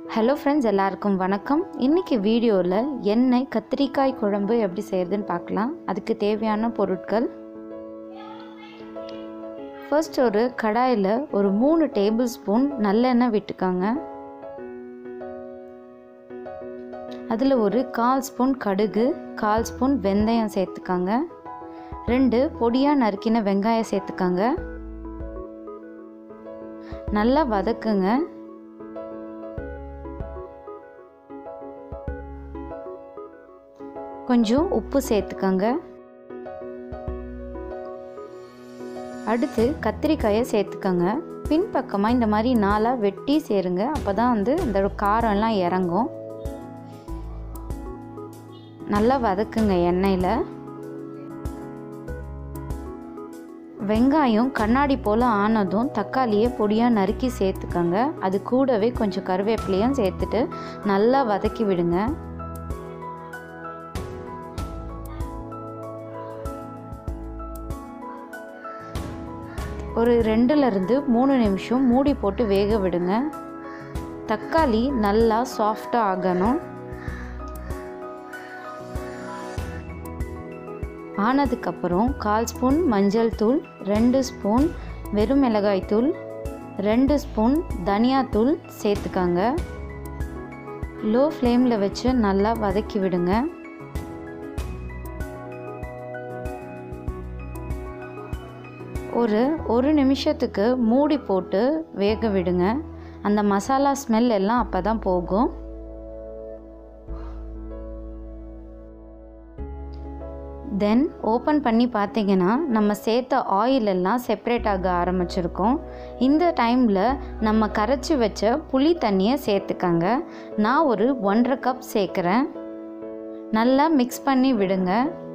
hello friends எல்லாருக்கும் வணக்கம் இன்றைக்கி வீடியோவில் எண்ணெய் கத்திரிக்காய் குழம்பு எப்படி செய்கிறதுன்னு பார்க்கலாம் அதுக்கு தேவையான பொருட்கள் ஃபர்ஸ்ட் ஒரு கடாயில் ஒரு மூணு டேபிள் ஸ்பூன் நல்லெண்ணெய் விட்டுக்கோங்க அதில் ஒரு கால் ஸ்பூன் கடுகு கால் ஸ்பூன் வெந்தயம் சேர்த்துக்கோங்க ரெண்டு பொடியாக நறுக்கின வெங்காயம் சேர்த்துக்கோங்க நல்லா வதக்குங்க கொஞ்சம் உப்பு சேர்த்துக்கோங்க அடுத்து கத்திரிக்காயை சேர்த்துக்கோங்க பின்பக்கமாக இந்த மாதிரி நாளாக வெட்டி சேருங்க அப்போ தான் வந்து இந்த காரம்லாம் இறங்கும் நல்லா வதக்குங்க எண்ணெயில் வெங்காயம் கண்ணாடி போல் ஆனதும் தக்காளியை பொடியாக நறுக்கி சேர்த்துக்கோங்க அது கூடவே கொஞ்சம் கருவேப்பிலையும் சேர்த்துட்டு நல்லா வதக்கி விடுங்க ஒரு ரெண்டுலேருந்து மூணு நிமிஷம் மூடி போட்டு வேக விடுங்க தக்காளி நல்லா சாஃப்டாக ஆகணும் ஆனதுக்கப்புறம் கால் ஸ்பூன் மஞ்சள் தூள் ரெண்டு ஸ்பூன் வெறும் மிளகாய் தூள் ரெண்டு ஸ்பூன் தனியாத்தூள் சேர்த்துக்காங்க லோ ஃப்ளேமில் வச்சு நல்லா வதக்கி விடுங்க ஒரு ஒரு நிமிஷத்துக்கு மூடி போட்டு வேக விடுங்க அந்த மசாலா ஸ்மெல் எல்லாம் அப்போ தான் போகும் தென் ஓப்பன் பண்ணி பார்த்தீங்கன்னா நம்ம சேர்த்த ஆயில் எல்லாம் செப்பரேட் ஆக ஆரம்பிச்சிருக்கோம் இந்த டைமில் நம்ம கரைச்சி வச்ச புளி தண்ணியை சேர்த்துக்கங்க நான் ஒரு ஒன்றரை கப் சேர்க்குறேன் நல்லா மிக்ஸ் பண்ணி விடுங்க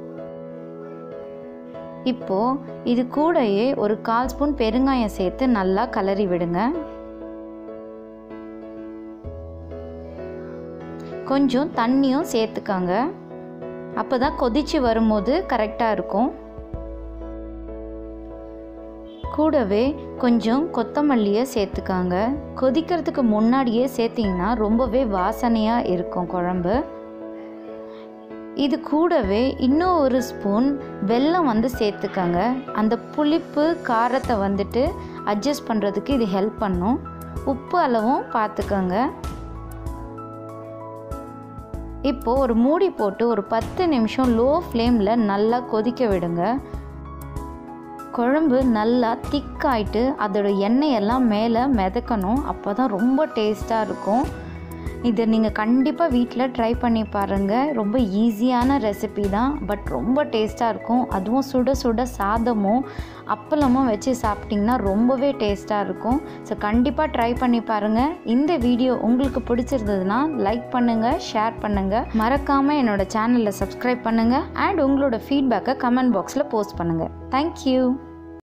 இப்போது இது கூடயே ஒரு கால் ஸ்பூன் பெருங்காயம் சேர்த்து நல்லா கலரி விடுங்க கொஞ்சம் தண்ணியும் சேர்த்துக்காங்க அப்போ தான் கொதித்து வரும்போது கரெக்டாக இருக்கும் கூடவே கொஞ்சம் கொத்தமல்லியை சேர்த்துக்காங்க கொதிக்கிறதுக்கு முன்னாடியே சேர்த்திங்கன்னா ரொம்பவே வாசனையாக இருக்கும் குழம்பு இது கூடவே இன்னும் ஒரு ஸ்பூன் வெல்லம் வந்து சேர்த்துக்கங்க அந்த புளிப்பு காரத்தை வந்துட்டு அட்ஜஸ்ட் பண்ணுறதுக்கு இது ஹெல்ப் பண்ணும் உப்பு அளவும் பார்த்துக்கோங்க இப்போது ஒரு மூடி போட்டு ஒரு பத்து நிமிஷம் லோ ஃப்ளேமில் நல்லா கொதிக்க விடுங்க குழம்பு நல்லா திக்காயிட்டு அதோட எண்ணெயெல்லாம் மேலே மிதக்கணும் அப்போ தான் ரொம்ப டேஸ்ட்டாக இருக்கும் இதை நீங்கள் கண்டிப்பாக வீட்டில் ட்ரை பண்ணி பாருங்கள் ரொம்ப ஈஸியான ரெசிபி தான் பட் ரொம்ப டேஸ்ட்டாக இருக்கும் அதுவும் சுட சுட சாதமும் அப்பளமும் வச்சு சாப்பிட்டிங்கன்னா ரொம்பவே டேஸ்ட்டாக இருக்கும் ஸோ கண்டிப்பாக ட்ரை பண்ணி பாருங்கள் இந்த வீடியோ உங்களுக்கு பிடிச்சிருந்ததுன்னா லைக் பண்ணுங்கள் ஷேர் பண்ணுங்கள் மறக்காமல் என்னோடய சேனலில் சப்ஸ்கிரைப் பண்ணுங்கள் அண்ட் உங்களோட ஃபீட்பேக்கை கமெண்ட் பாக்ஸில் போஸ்ட் பண்ணுங்கள் தேங்க்யூ